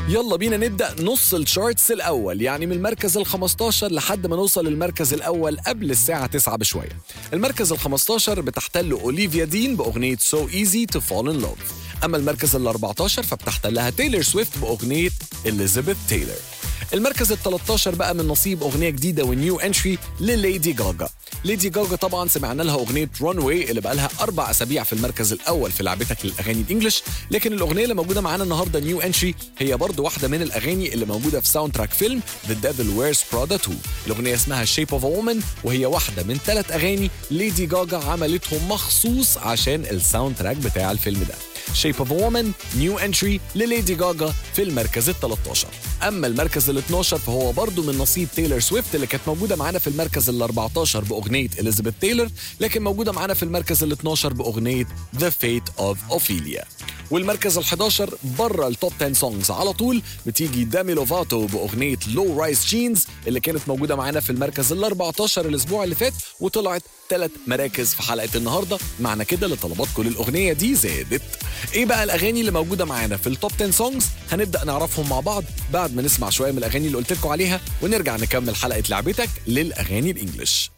يلا بينا نبدا نص الشارتس الاول يعني من المركز ال 15 لحد ما نوصل للمركز الاول قبل الساعه 9 بشويه المركز ال 15 بتحتل اوليفيا دين باغنيه سو ايزي تو فول ان لاف اما المركز ال 14 فبتحتلها تايلور سويفت باغنيه اليزابيث تايلور المركز ال 13 بقى من نصيب اغنيه جديده ونيو انتري لليدي جاجا ليدي جاجا طبعا سمعنا لها اغنيه رون واي اللي بقى لها اربع اسابيع في المركز الاول في لعبتك للاغاني الانجليش لكن الاغنيه اللي موجوده معانا النهارده نيو انتري هي برضو واحده من الاغاني اللي موجوده في ساوند تراك فيلم ذا ديفل ويرز برادا 2 الاغنيه اسمها شيب اوف وومن وهي واحده من ثلاث اغاني ليدي جاجا عملتهم مخصوص عشان الساوند تراك بتاع الفيلم ده شيب اوف وومن نيو انتري لليدي جاجا في المركز ال 13 اما المركز ال 12 فهو برضه من نصيب تايلور سويفت اللي كانت موجوده معانا في المركز ال 14 باغنيه اليزابيث تايلور لكن موجوده معانا في المركز ال 12 باغنيه ذا فيت اوف اوفيليا والمركز ال 11 بره التوب 10 سونجز على طول بتيجي دامي لوفاتو باغنيه لو رايس جينز اللي كانت موجوده معانا في المركز ال 14 الاسبوع اللي فات وطلعت ثلاث مراكز في حلقه النهارده معنى كده اللي طلباتكم للاغنيه دي زادت ايه بقى الاغاني اللي موجوده معانا في التوب 10 سونجز هنبدا نعرفهم مع بعض بعد ما نسمع شويه من الاغاني اللي قلت لكم عليها ونرجع نكمل حلقه لعبتك للاغاني الانجليش